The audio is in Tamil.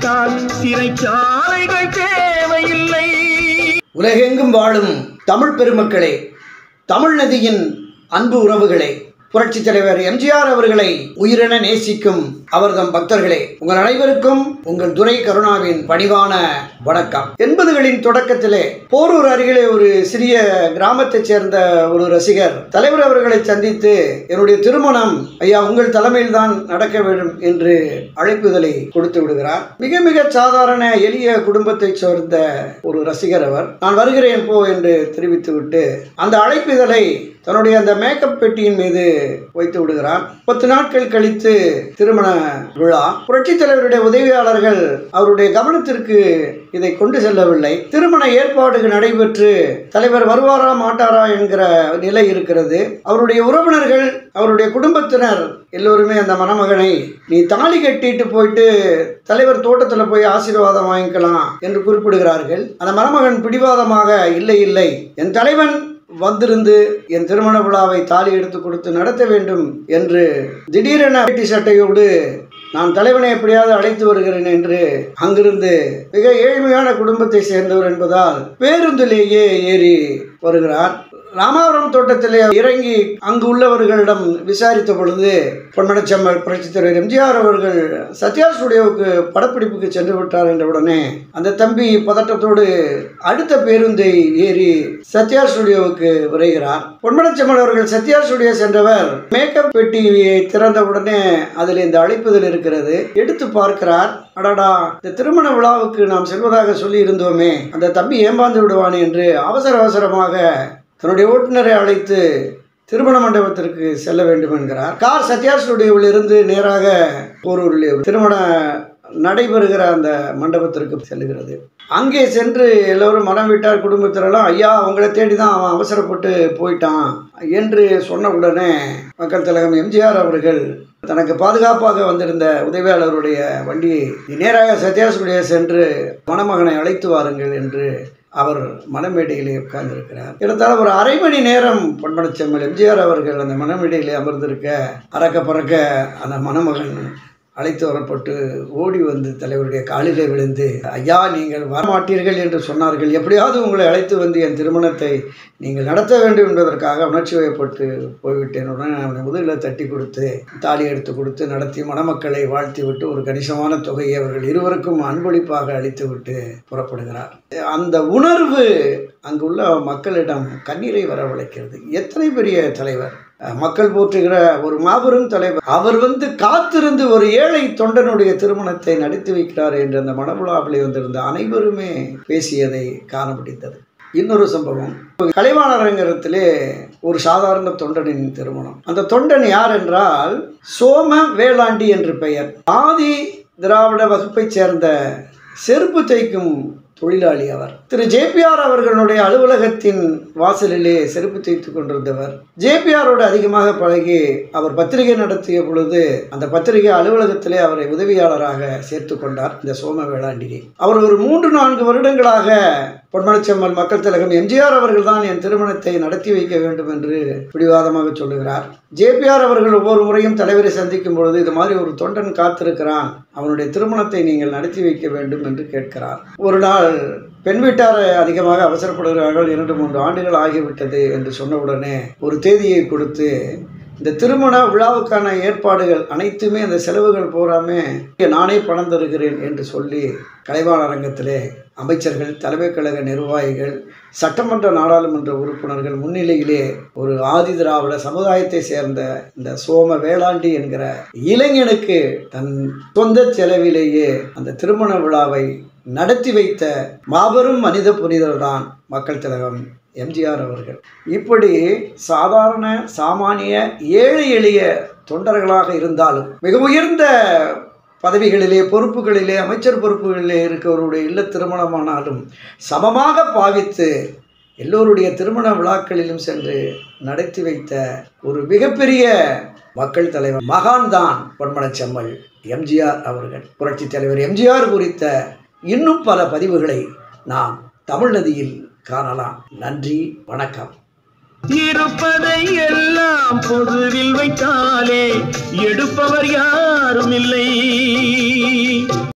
வைத்தால் சிறைச்சாலைகள் தேவையில்லை உலகெங்கும் வாழும் தமிழ் பெருமக்களே தமிழ் நதியின் அன்பு உறவுகளே புரட்சித் தலைவர் எம்ஜிஆர் அவர்களை உயிரென நேசிக்கும் அவர்தம் பக்தர்களே உங்கள் அனைவருக்கும் உங்கள் துரை கருணாவின் பணிவான வணக்கம் எண்பதுகளின் தொடக்கத்திலே போரூர் அருகிலே ஒரு சிறிய கிராமத்தைச் சேர்ந்த ஒரு ரசிகர் தலைவர் அவர்களை சந்தித்து என்னுடைய திருமணம் ஐயா உங்கள் தலைமையில் தான் நடக்க வேண்டும் என்று அழைப்புதலை கொடுத்து விடுகிறார் மிக மிக சாதாரண எளிய குடும்பத்தைச் சேர்ந்த ஒரு ரசிகர் அவர் நான் வருகிறேன் போ என்று தெரிவித்துவிட்டு அந்த அழைப்புதலை தன்னுடைய அந்த மேக்கப் பெட்டியின் மீது வைத்து விடுகிறார் பத்து நாட்கள் கழித்து திருமண விழா புரட்சித் தலைவருடைய உதவியாளர்கள் அவருடைய கவனத்திற்கு இதை கொண்டு செல்லவில்லை திருமண ஏற்பாடுகள் நடைபெற்று தலைவர் வருவாரா மாட்டாரா என்கிற நிலை இருக்கிறது அவருடைய உறவினர்கள் அவருடைய குடும்பத்தினர் எல்லோருமே அந்த மணமகனை நீ தாலி கட்டிட்டு போயிட்டு தலைவர் தோட்டத்தில் போய் ஆசீர்வாதம் வாங்கிக்கலாம் என்று குறிப்பிடுகிறார்கள் அந்த மணமகன் பிடிவாதமாக இல்லை இல்லை என் தலைவன் வந்திருந்து என் திருமண விழாவை தாலி எடுத்து கொடுத்து நடத்த வேண்டும் என்று திடீரென வேட்டி சட்டையோடு நான் தலைவனை எப்படியாவது அழைத்து வருகிறேன் என்று அங்கிருந்து மிக ஏழ்மையான குடும்பத்தை சேர்ந்தவர் என்பதால் பேருந்திலேயே ஏறி வருகிறார் ராமாபுரம் தோட்டத்திலே இறங்கி அங்கு உள்ளவர்களிடம் விசாரித்த பொழுது பொன்மனச்சம்மல் புரட்சித் தலைவர் எம்ஜிஆர் அவர்கள் சத்யா ஸ்டுடியோவுக்கு படப்பிடிப்புக்கு சென்று விட்டார் என்ற உடனே அந்த தம்பி பதட்டத்தோடு அடுத்த பேருந்தை ஏறி சத்யா ஸ்டுடியோவுக்கு விரைகிறார் பொன்மனச்சம்மல் அவர்கள் சத்யா ஸ்டுடியோ சென்றவர் மேக்கப் பெட்டியை திறந்த உடனே அதில் இந்த அழைப்புதல் இருக்கிறது எடுத்து பார்க்கிறார் அடடா இந்த திருமண விழாவுக்கு நாம் செல்வதாக சொல்லி இருந்தோமே அந்த தம்பி ஏமாந்து விடுவான் என்று அவசர அவசரமாக தன்னுடைய ஓட்டுநரை அழைத்து திருமண மண்டபத்திற்கு செல்ல வேண்டும் என்கிறார் கார் சத்யா ஸ்டுடியோவில் இருந்து நேராக போரூரில் திருமண நடைபெறுகிற அந்த மண்டபத்திற்கு செல்லுகிறது அங்கே சென்று எல்லோரும் மனம் விட்டார் குடும்பத்தினரெல்லாம் ஐயா அவங்கள தேடி தான் அவன் அவசரப்பட்டு போயிட்டான் என்று சொன்ன உடனே மக்கள் தலைவர் எம்ஜிஆர் அவர்கள் தனக்கு பாதுகாப்பாக வந்திருந்த உதவியாளருடைய வண்டியை நேராக சத்யாசுடைய சென்று மணமகனை அழைத்து வாருங்கள் என்று அவர் மணமேடையிலே உட்கார்ந்திருக்கிறார் ஏறத்தாழ ஒரு அரை மணி நேரம் பொன்மனச்செம்மல் எம்ஜிஆர் அவர்கள் அந்த மணமேடையிலே அமர்ந்திருக்க அறக்க பறக்க அந்த மணமகன் அழைத்து வரப்பட்டு ஓடி வந்து தலைவருடைய காலிலே விழுந்து ஐயா நீங்கள் வரமாட்டீர்கள் என்று சொன்னார்கள் எப்படியாவது உங்களை அழைத்து வந்து என் திருமணத்தை நீங்கள் நடத்த வேண்டும் என்பதற்காக உணர்ச்சி வயப்பட்டு போய்விட்டேன் உடனே அவனை முதுகில் தட்டி கொடுத்து தாலி எடுத்து கொடுத்து நடத்தி மணமக்களை வாழ்த்தி விட்டு ஒரு கணிசமான தொகையை அவர்கள் இருவருக்கும் அன்பளிப்பாக அளித்து விட்டு புறப்படுகிறார் அந்த உணர்வு அங்குள்ள மக்களிடம் கண்ணீரை வரவழைக்கிறது எத்தனை பெரிய தலைவர் மக்கள் போற்றுகிற ஒரு மாபெரும் தலைவர் அவர் வந்து காத்திருந்து ஒரு ஏழை தொண்டனுடைய திருமணத்தை நடத்தி வைக்கிறார் என்று அந்த மணவிழாவிலே வந்திருந்த அனைவருமே பேசியதை காண முடிந்தது இன்னொரு சம்பவம் கலைவாணரங்கத்திலே ஒரு சாதாரண தொண்டனின் திருமணம் அந்த தொண்டன் யார் என்றால் சோம வேளாண்டி என்று பெயர் ஆதி திராவிட வகுப்பைச் சேர்ந்த செருப்பு தைக்கும் தொழிலாளி அவர் திரு ஜேபிஆர் அவர்களுடைய அலுவலகத்தின் வாசலிலே செருப்பு தைத்து கொண்டிருந்தவர் ஜேபிஆரோடு அதிகமாக பழகி அவர் பத்திரிகை நடத்திய பொழுது அந்த பத்திரிகை அலுவலகத்திலே அவரை உதவியாளராக சேர்த்து கொண்டார் இந்த சோம வேளாண்டிகை அவர் ஒரு மூன்று நான்கு வருடங்களாக பொன்மனச்செம்மல் மக்கள் திலகம் எம்ஜிஆர் அவர்கள் தான் என் திருமணத்தை நடத்தி வைக்க வேண்டும் என்று பிடிவாதமாக சொல்லுகிறார் ஜேபிஆர் அவர்கள் ஒவ்வொரு முறையும் தலைவரை சந்திக்கும் பொழுது இது மாதிரி ஒரு தொண்டன் காத்திருக்கிறான் அவனுடைய திருமணத்தை நீங்கள் நடத்தி வைக்க வேண்டும் என்று கேட்கிறார் ஒரு நாள் பெண் வீட்டார் அதிகமாக அவசரப்படுகிறார்கள் இரண்டு மூன்று ஆண்டுகள் ஆகிவிட்டது என்று சொன்னவுடனே ஒரு தேதியை கொடுத்து இந்த திருமண விழாவுக்கான ஏற்பாடுகள் அனைத்துமே அந்த செலவுகள் போகாம நானே பணம் தருகிறேன் என்று சொல்லி கலைவாண அரங்கத்திலே அமைச்சர்கள் தலைமை கழக நிர்வாகிகள் சட்டமன்ற நாடாளுமன்ற உறுப்பினர்கள் முன்னிலையிலே ஒரு ஆதி திராவிட சமுதாயத்தை சேர்ந்த இந்த சோம வேளாண்டி என்கிற இளைஞனுக்கு தன் சொந்த செலவிலேயே அந்த திருமண விழாவை நடத்தி வைத்த மாபெரும் மனித புனிதர் தான் மக்கள் திலகம் எம்ஜிஆர் அவர்கள் இப்படி சாதாரண சாமானிய ஏழை எளிய தொண்டர்களாக இருந்தாலும் மிக உயர்ந்த பதவிகளிலே பொறுப்புகளிலே அமைச்சர் பொறுப்புகளிலே இருக்கிறவருடைய இல்ல திருமணமானாலும் சமமாக பாவித்து எல்லோருடைய திருமண விழாக்களிலும் சென்று நடத்தி வைத்த ஒரு மிகப்பெரிய மக்கள் தலைவர் மகான் தான் பொன்மனச்செம்மல் எம்ஜிஆர் அவர்கள் புரட்சித் தலைவர் எம்ஜிஆர் குறித்த இன்னும் பல பதிவுகளை நாம் தமிழ் நதியில் காணலாம் நன்றி வணக்கம் இருப்பதை எல்லாம் பொதுவில் வைத்தாலே எடுப்பவர் யாரும் இல்லை